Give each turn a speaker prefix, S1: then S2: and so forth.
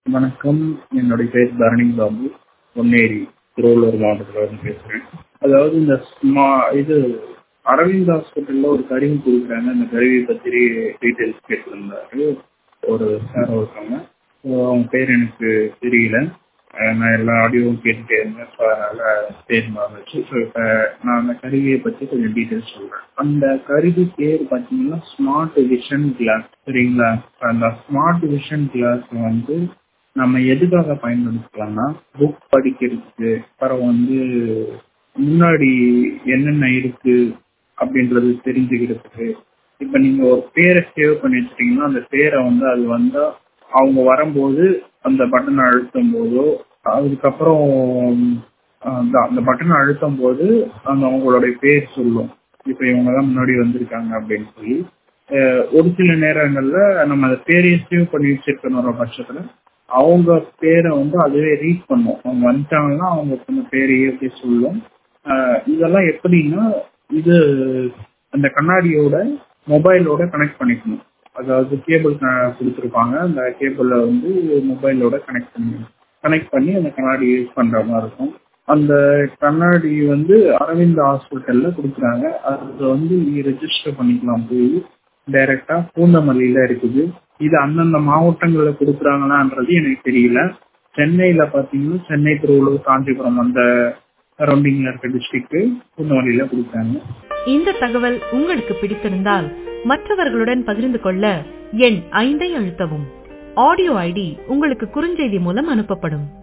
S1: வணக்கம் என்னுடைய பேர் தரணி பாபு பொன்னேரி திருவள்ளூர் மாவட்டத்தில் இருந்து பேசுகிறேன் அதாவது இந்த ஸ்மா இது அரவிந்த் ஹாஸ்பிட்டலில் ஒரு கருவி கொடுக்குறாங்க அந்த கருவியை பற்றி டீட்டெயில்ஸ் கேட்டிருந்தாரு ஒரு சார் ஒருத்தவங்க ஸோ அவங்க பேர் எனக்கு தெரியல அஹ் நான் எல்லா ஆடியோவும் கேட்டுட்டே இருந்தேன் ஸோ அதனால் பேர் மறந்துச்சு ஸோ இப்போ நான் அந்த கருவியை பற்றி கொஞ்சம் டீட்டெயில்ஸ் சொல்கிறேன் அந்த கருவி பேர் பார்த்தீங்கன்னா ஸ்மார்ட் விஷன் கிளாஸ் சரிங்களா அந்த ஸ்மார்ட் விஷன் கிளாஸ் வந்து நம்ம எதுக்காக பயன்படுத்தலாம்னா புக் படிக்கிறதுக்கு அப்புறம் வந்து முன்னாடி என்னென்ன இருக்கு அப்படின்றது தெரிஞ்சுக்கிறதுக்கு இப்போ நீங்க ஒரு பேரை சேவ் பண்ணி வச்சிட்டீங்கன்னா அந்த பேரை வந்து அது வந்தா அவங்க வரும்போது அந்த பட்டனை அழுத்தும் போதோ அதுக்கப்புறம் அந்த அந்த பட்டனை அழுத்தும் போது அந்த அவங்களுடைய பேர் சொல்லும் இப்போ இவங்க தான் முன்னாடி வந்திருக்காங்க அப்படின்னு சொல்லி அஹ் ஒரு சில நேரங்கள்ல நம்ம அந்த பேரையே சேவ் பண்ணி வச்சிருக்கணுற பட்சத்துல அவங்க பேரை வந்து அதுவே ரீட் பண்ணும் அவங்க வந்துட்டாங்கன்னா அவங்க அந்த பேரையே அப்படியே சொல்லும் அஹ் இதெல்லாம் எப்படின்னா இது அந்த கண்ணாடியோட மொபைலோட கனெக்ட் பண்ணிக்கணும் அதாவது கேபிள் கொடுத்துருப்பாங்க அந்த கேபிள வந்து மொபைலோட கனெக்ட் பண்ணி கனெக்ட் பண்ணி அந்த கண்ணாடி யூஸ் பண்ற மாதிரி இருக்கும் அந்த கண்ணாடி வந்து அரவிந்த் ஹாஸ்பிட்டல்ல கொடுக்குறாங்க அது வந்து நீங்க ரெஜிஸ்டர் பண்ணிக்கலாம் போய் டைரக்டா பூந்தமல்லியில இருக்குது இது அந்தந்த மாவட்டங்கள்ல கொடுக்குறாங்களான்றது எனக்கு தெரியல சென்னையில பாத்தீங்கன்னா சென்னை திருவள்ளூர் காஞ்சிபுரம் அந்த சரௌண்டிங்ல இருக்க டிஸ்ட்ரிக்ட் பூந்தமல்லியில கொடுக்குறாங்க
S2: இந்த தகவல் உங்களுக்கு பிடித்திருந்தால் மற்றவர்களுடன் பகிர்ந்து கொள்ள எண் ஐந்தை அழுத்தவும் ஆடியோ ஐடி உங்களுக்கு குறுஞ்செய்தி மூலம் அனுப்பப்படும்